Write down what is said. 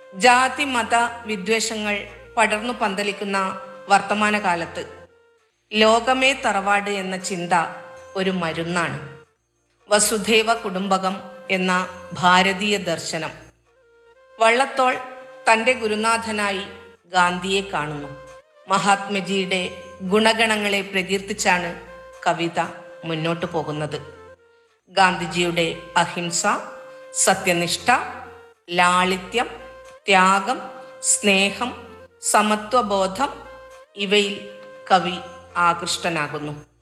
ജാതി മത വിദ്വേഷങ്ങൾ പടർന്നു പന്തലിക്കുന്ന വർത്തമാനകാലത്ത് ലോകമേ തറവാട് എന്ന ചിന്ത ഒരു മരുന്നാണ് വസുധൈവ കുടുംബകം എന്ന ഭാരതീയ ദർശനം വള്ളത്തോൾ തൻ്റെ ഗുരുനാഥനായി ഗാന്ധിയെ കാണുന്നു മഹാത്മജിയുടെ ഗുണഗണങ്ങളെ പ്രകീർത്തിച്ചാണ് കവിത മുന്നോട്ടു പോകുന്നത് ഗാന്ധിജിയുടെ അഹിംസ സത്യനിഷ്ഠ ലാളിത്യം ത്യാഗം സ്നേഹം സമത്വബോധം ഇവയിൽ കവി ആകൃഷ്ടനാകുന്നു